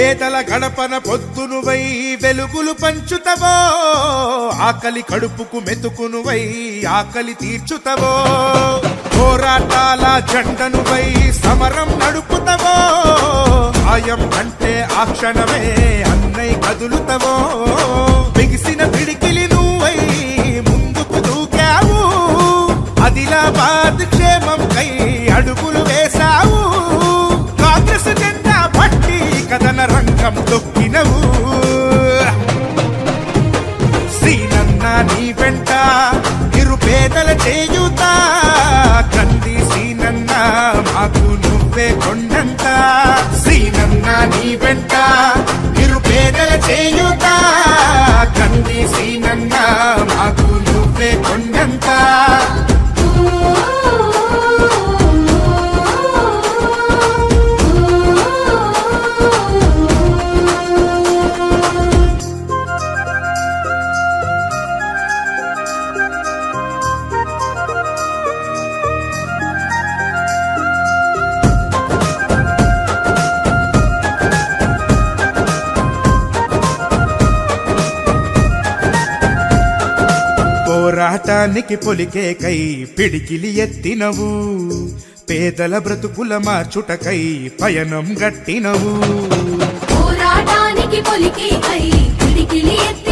పేదల గడపన పొద్దునువై వెలుగులు పంచుతవో ఆకలి కడుపుకు మెతుకునువై ఆకలి తీర్చుతవో పోరాటాల జెండనువై సమరం నడుపుతవో ఆయం అంటే ఆ క్షణమే అన్నై కదులుతవో బిగిసిన పిడికిలి నువ్వై ముందుకు దూకావు ఆదిలాబాద్ క్షేమం కై అడుగులు వేశావు కాంగ్రెస్ జెండా పట్టి కథన రంగం తొక్కినవు శ్రీనన్న నీ వెంట నిరుపేదల చేయుత కంది శ్రీనన్న మాకు నువ్వే కొండంత శ్రీనన్న నీ వెంట నిరుపేదల చేయుత కంది శ్రీనన్న మాకు నువ్వే కొండంత పోరాటానికి పొలికే కై పిడికిలి ఎత్తినవు పేదల బ్రతుకుల మార్చుటకై పయనం గట్టినవు పోరాటానికి పొలికే కై పిడికిలి ఎత్తి